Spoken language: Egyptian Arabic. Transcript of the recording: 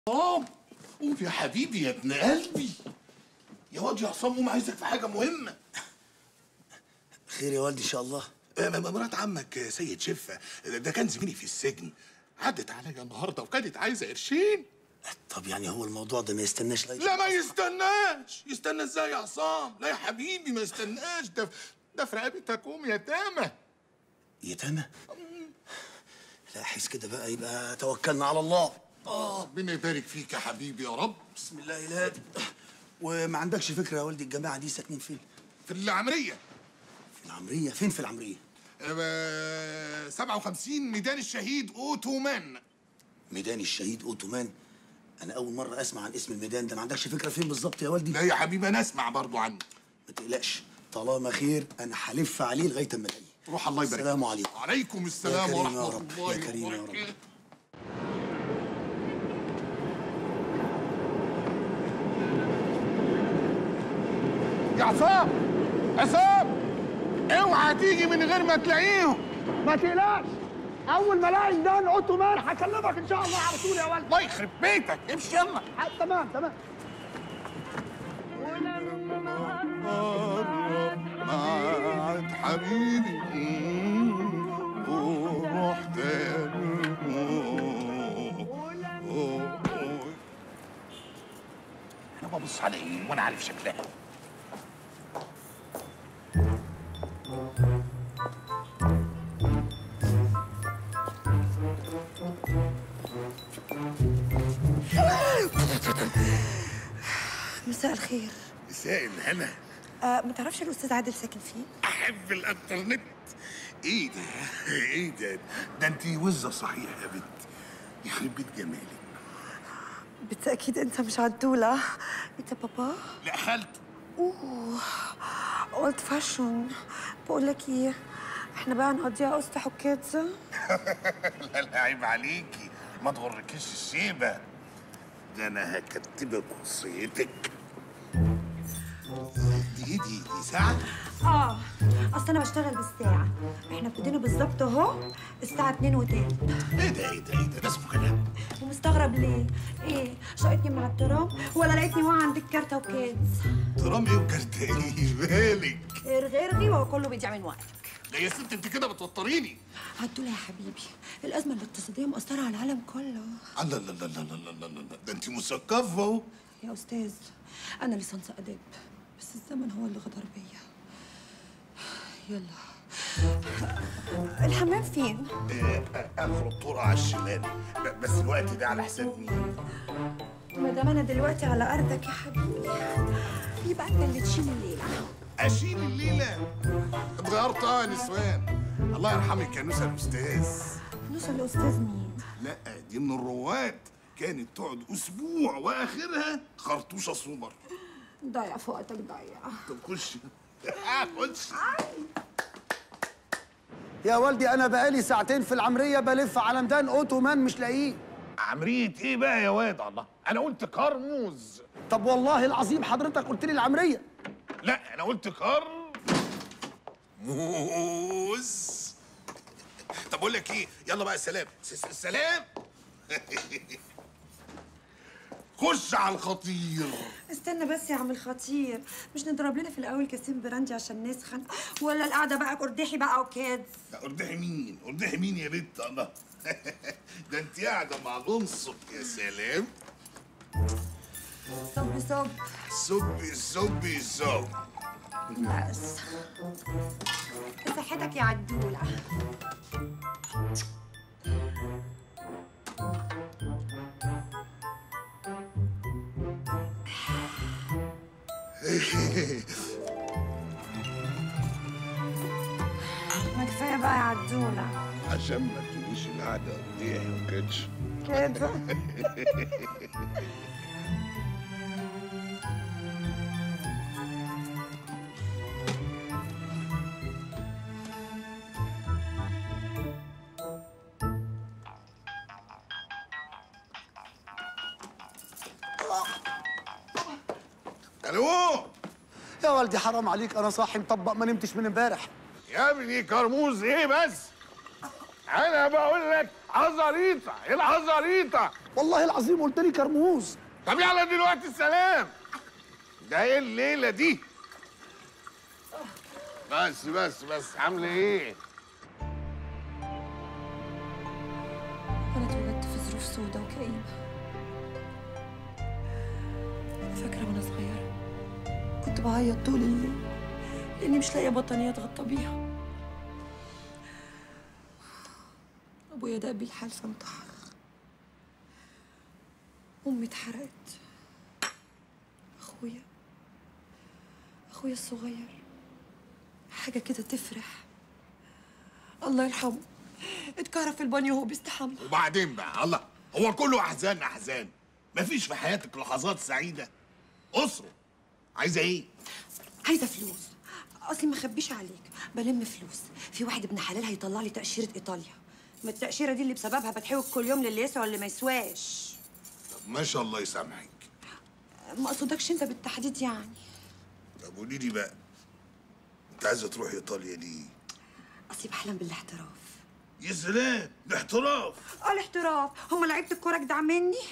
عصام قوم يا حبيبي يا ابن قلبي يا واد يا عصام قوم عايزك في حاجه مهمه خير يا والدي ان شاء الله آه، م- مرات عمك آه، سيد شفه ده كان زميلي في السجن عدت عليا النهارده وكانت عايزه قرشين طب يعني هو الموضوع ده ما يستناش لغايه لا ما يستناش يستنى ازاي يا عصام لا يا حبيبي ما يستناش ده ده في رقبتك ام يتامى يتامى لا احس كده بقى يبقى توكلنا على الله اه ربنا يبارك فيك يا حبيبي يا رب بسم الله الهادي وما عندكش فكره يا والدي الجماعه دي ساكنين فين في العمريه في العمريه فين في العمريه آه، 57 ميدان الشهيد اوتومان ميدان الشهيد اوتومان انا اول مره اسمع عن اسم الميدان ده ما عندكش فكره فين بالظبط يا والدي لا يا حبيبي انا اسمع برضو عنه ما تقلقش طالما خير انا هلف عليه لغايه اما الاقيه روح الله يبارك السلام عليكم عليكم السلام كريم يا ورحمه رب، الله يا كريم يا رب. وبركاته يا عصام عصام اوعى تيجي من غير ما تلاقيهم ما تقلقش اول ما الاقي ميدان اوتومان هكلمك ان شاء الله على طول يا ولد الله يخرب بيتك امشي يلا ح- تمام تمام معاد حبيبي وروح تاني انا ببص على ايه وانا عارف شكلها مساء الخير مساء الهنا آه ما تعرفش الاستاذ عادل ساكن فين احب الانترنت ايه ده ايه ده ده انت وزه صحيح يا بنت يخرب بيت جمالك بالتاكيد انت مش عدوله انت بابا لا خالته اوه اولد فاشون بقول لك ايه احنا بقى نقضيها قسط حكايه لا لا عيب عليكي ما تغركيش الشيبه ده انا هكتبك وصيتك دي ايه دي دي ساعه اه اصل انا بشتغل بالساعه احنا ابتدينا بالظبط اهو الساعه 2 وتلت ايه ده ايه ده ايه ده ده اسمه كلام ومستغرب ليه ايه شقتني مع الترام ولا لقيتني واقعه عند الكارته وكنز ترام ايه وكارت ايه بالك ارغي ارغي وهو كله بيضيع من وقتك لا يا ست انت كده بتوتريني عدوله يا حبيبي الازمه الاقتصاديه مأثره على العالم كله الله لا لا لا لا لا لا لا ده انت مثقفه اهو يا أستاذ أنا ليسانس آداب بس الزمن هو اللي غدر بيا يلا الحمام فين؟ آه، اخر الطرق على الشمال ب- بس الوقت ده على حساب مين؟ ما دام أنا دلوقتي على أرضك يا حبيبي يبقى أنت اللي تشيل الليلة اشيل الليله اتغيرت اه يا نسوان الله يرحمك يا نوسه الاستاذ نوصل لأستاذ مين؟ لا دي من الرواد كانت تقعد اسبوع واخرها خرطوشه سوبر ضايع في وقتك ضايع طب خش آه، خش يا والدي انا بقالي ساعتين في العمريه بلف على ميدان اوتومان مش لاقيه عمريه ايه بقى يا واد الله انا قلت كرموز طب والله العظيم حضرتك قلت لي العمريه لا انا قلت كر موز طب اقول لك ايه يلا بقى سلام س- س- سلام خش على الخطير استنى بس يا عم الخطير مش نضرب لنا في الأول كاسين براندي عشان نسخن ولا القعدة بقى قرداحي بقى وكادز لا اردحي مين اردحي مين يا بنت الله ده انت قاعده مع الانصب يا سلام صب صب صبي صبي صب بس صحتك يا عدولة ما كفاية بقى يا عدولة عشان ما تقوليش القعده قردحي وكاتش كده الو يا والدي حرام عليك انا صاحي مطبق ما نمتش من امبارح يا ابني كرموز ايه بس انا بقول لك عزريطه العزريطه والله العظيم قلت لي كرموز طب يلا دلوقتي السلام ده ايه الليله دي بس بس بس عامله ايه أنا اتولدت في ظروف سودة وكئيبة فاكرة وأنا صغيرة كنت بعيط طول الليل لأني مش لاقية بطانية أتغطى بيها أبويا دق بيه الحال فانتحر أمي اتحرقت أخويا أخويا الصغير حاجة كده تفرح الله يرحمه اتكهرب في البانيو وهو بيستحمى وبعدين بقى الله هو كله احزان احزان مفيش في حياتك لحظات سعيده اسره عايزه ايه عايزه فلوس اصلي ما اخبيش عليك بلم فلوس في واحد ابن حلال هيطلع لي تاشيره ايطاليا ما التاشيره دي اللي بسببها بتحوك كل يوم للي يسوى واللي ما يسواش طب ما شاء الله يسامحك ما اقصدكش انت بالتحديد يعني طب قولي لي بقى انت عايزه تروحي ايطاليا ليه اصلي بحلم بالاحتراف يا سلام الاحتراف اه الاحتراف هم لعيبه الكوره جدع مني